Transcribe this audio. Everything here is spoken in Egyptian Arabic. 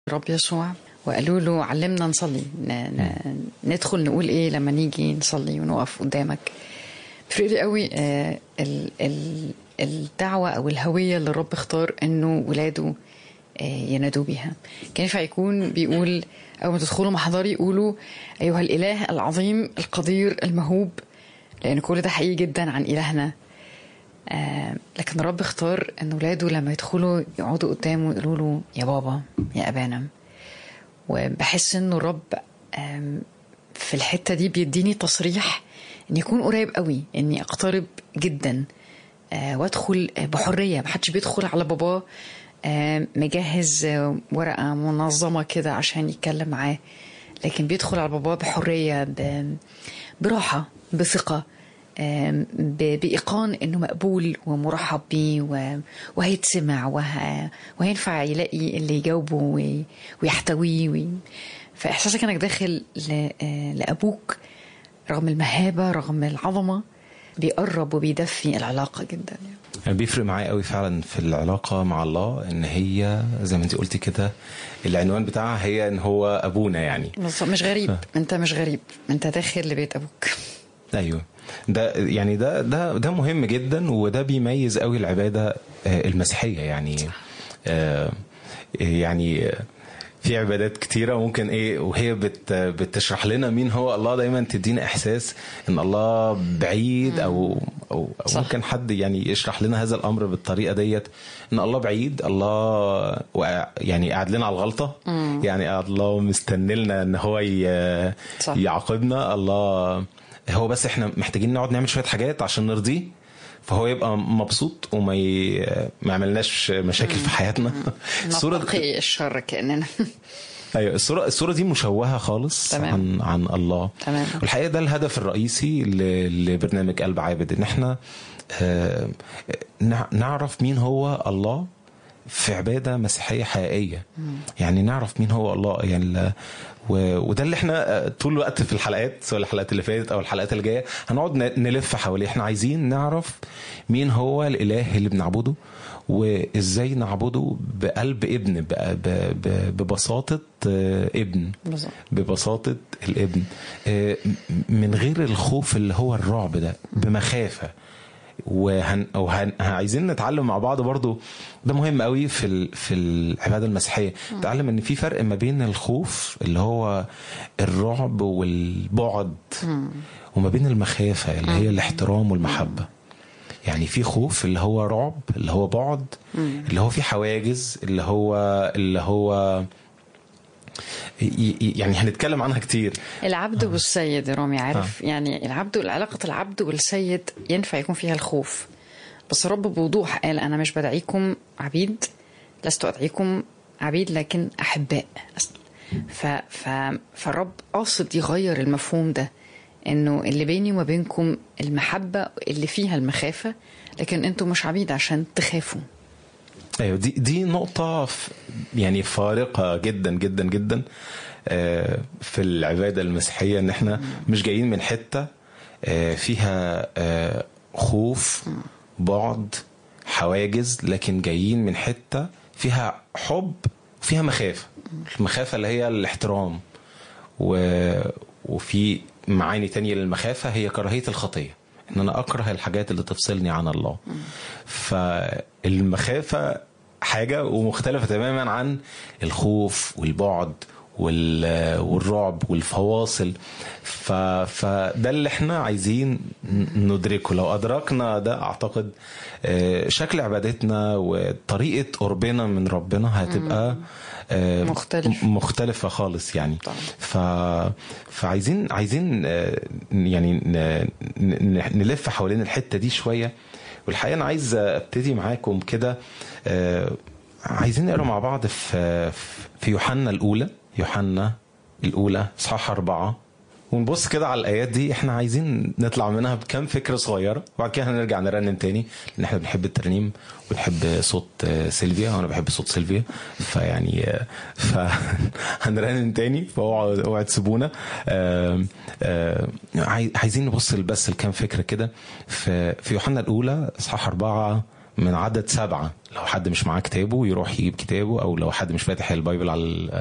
الرب يسوع وقالوا له علمنا نصلي ن... ن... ندخل نقول ايه لما نيجي نصلي ونقف قدامك بيفرق لي قوي آه، ال... ال... الدعوة أو الهوية اللي الرب اختار إنه ولاده آه، ينادوا بيها كان ينفع يكون بيقول أول ما تدخلوا محضري يقولوا أيها الإله العظيم القدير المهوب لأن كل ده حقيقي جدا عن إلهنا آه، لكن الرب اختار ان ولاده لما يدخلوا يقعدوا قدامه يقولوا له يا بابا يا ابانا وبحس انه الرب آم، في الحته دي بيديني تصريح ان يكون قريب قوي اني اقترب جدا آه، وادخل آه، بحريه محدش بيدخل على باباه آه، مجهز آه، ورقه منظمه كده عشان يتكلم معاه لكن بيدخل على باباه بحريه ب- براحه بثقه آم، ب- بإيقان إنه مقبول ومرحب بيه و- وهيتسمع وه... وهينفع يلاقي اللي يجاوبه وي- ويحتويه وي... فإحساسك إنك داخل ل... آه، لأبوك رغم المهابة رغم العظمة بيقرب وبيدفي العلاقة جدا يعني. يعني بيفرق معايا قوي فعلا في العلاقة مع الله ان هي زي ما انت قلتي كده العنوان بتاعها هي ان هو ابونا يعني بالظبط، مش غريب انت مش غريب انت داخل لبيت ابوك ايوه ده يعني ده ده ده مهم جدا وده بيميز قوي العباده آه، المسيحيه يعني آه، يعني آه، في عبادات كتيرة ممكن ايه وهي بت بتشرح لنا مين هو الله دايما تدينا احساس ان الله بعيد او او, أو صح. ممكن حد يعني يشرح لنا هذا الامر بالطريقة ديت ان الله بعيد الله وقع- يعني قاعد لنا على الغلطة يعني الله مستني لنا ان هو ي- صح. يعاقبنا الله هو بس احنا محتاجين نقعد نعمل شويه حاجات عشان نرضيه فهو يبقى مبسوط وما ي... ما يعملناش مشاكل في حياتنا الصوره نتقي الشر كأننا ايوه الصوره الصوره دي مشوهه خالص تمام. عن عن الله تمام. والحقيقه ده الهدف الرئيسي ل- لبرنامج قلب عابد ان احنا آه، نع- نعرف مين هو الله في عباده مسيحيه حقيقيه يعني نعرف مين هو الله يعني لا- و- وده اللي احنا آه، طول الوقت في الحلقات سواء الحلقات اللي فاتت او الحلقات اللي جايه هنقعد ن- نلف حواليه احنا عايزين نعرف مين هو الاله اللي بنعبده وازاي نعبده بقلب ابن ب- ب- ب- ببساطه آه، ابن بالظبط. ببساطة الابن آه، م- من غير الخوف اللي هو الرعب ده بمخافة وهن وهن عايزين نتعلم مع بعض برضو ده مهم قوي في ال... في العباده المسيحيه نتعلم ان في فرق ما بين الخوف اللي هو الرعب والبعد وما بين المخافه اللي هي الاحترام والمحبه يعني في خوف اللي هو رعب اللي هو بعد اللي هو في حواجز اللي هو اللي هو ي- ي- يعني هنتكلم عنها كتير العبد والسيد يا رامي عارف يعني العبد علاقة العبد والسيد ينفع يكون فيها الخوف بس الرب بوضوح قال أنا مش بدعيكم عبيد لست أدعيكم عبيد لكن أحباء ف... ف... فالرب قاصد يغير المفهوم ده انه اللي بيني وما بينكم المحبة اللي فيها المخافة لكن انتوا مش عبيد عشان تخافوا ايوه دي دي نقطة ف- يعني فارقة جدا جدا جدا آه، في العبادة المسيحية ان احنا مش جايين من حتة آه، فيها آه، خوف بعد حواجز لكن جايين من حتة فيها حب وفيها مخافة المخافة اللي هي الاحترام و... وفي معاني تانية للمخافة هي كراهية الخطية ان انا اكره الحاجات اللي تفصلني عن الله فالمخافة حاجة ومختلفة تماما عن الخوف والبعد وال- والرعب والفواصل ف... فده اللي احنا عايزين ن- ندركه لو ادركنا ده اعتقد آه، شكل عبادتنا وطريقة قربنا من ربنا هتبقى آه، مختلف. مختلفة خالص يعني طبعا. ف... فعايزين عايزين آه، يعني ن... ن... نلف حوالين الحتة دي شوية والحقيقة أنا عايز أبتدي معاكم كده آه، عايزين نقرا مع بعض في في يوحنا الأولى يوحنا الأولى إصحاح أربعة ونبص كده على الآيات دي احنا عايزين نطلع منها بكام فكرة صغيرة وبعد كده هنرجع نرنم تاني لأن احنا بنحب الترنيم وبنحب صوت آه، سيلفيا وأنا بحب صوت سيلفيا فيعني آه، فهنرنم تاني فاوعوا اوعوا تسيبونا آه، آه، عاي- عايزين نبص بس لكام فكرة كده في في يوحنا الأولى إصحاح أربعة من عدد سبعة لو حد مش معاه كتابه يروح يجيب كتابه او لو حد مش فاتح البايبل على